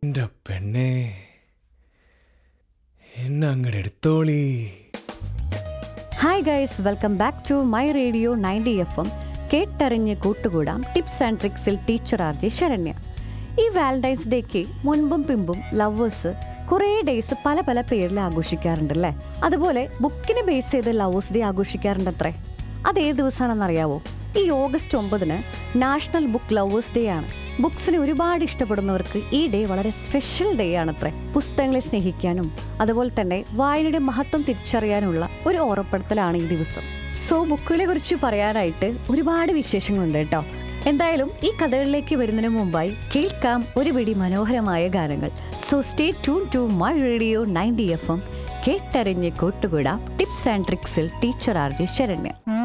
എന്റെ പെണ്ണേ എന്നെ അങ്ങോട്ട് എടുത്തോളി hi guys welcome back to my radio ninety F M കേട്ടറിഞ്ഞ് കൂട്ടുകൂടാം ടിപ്സ് ആൻഡ് ട്രിക്സിൽ ടീച്ചർ ആർ ജെ ശരണ്യ ഈ വാലന്റൈൻസ് ഡേക്ക് മുൻപും പിമ്പും ലവേഴ്സ് കുറേ ഡേയ്സ് പല പല പേരിൽ ആഘോഷിക്കാറുണ്ടല്ലേ അതുപോലെ ബുക്കിനെ ബേസ് ചെയ്ത് ലവേഴ്സ് ഡേ ആഘോഷിക്കാറുണ്ടത്രേ അത് ഏത് ദിവസമാണെന്ന് അറിയാവോ ഈ ഓഗസ്റ്റ് ഒമ്പതിന് നാഷണൽ ബുക്ക് ലവേഴ്സ് ഡേ ആണ് ബുക്സിനെ ഒരുപാട് ഇഷ്ടപ്പെടുന്നവർക്ക് ഈ ഡേ വളരെ സ്പെഷ്യൽ ഡേ ആണത്രേ പുസ്തകങ്ങളെ സ്നേഹിക്കാനും അതുപോലെ തന്നെ വായനയുടെ മഹത്വം തിരിച്ചറിയാനുള്ള ഒരു ഓർമ്മപ്പെടുത്തലാണ് ഈ ദിവസം സോ ബുക്കുകളെ കുറിച്ച് പറയാനായിട്ട് ഒരുപാട് വിശേഷങ്ങളുണ്ട് കേട്ടോ എന്തായാലും ഈ കഥകളിലേക്ക് വരുന്നതിന് മുമ്പായി കേൾക്കാം ഒരു പിടി മനോഹരമായ ഗാനങ്ങൾ so stay tune to my radio ninety F M കേട്ടറിഞ്ഞ് കൂട്ടുകൂടാം ടിപ്സ് ആൻഡ് ട്രിക്സിൽ ടീച്ചർ ആർ ജെ ശരണ്യ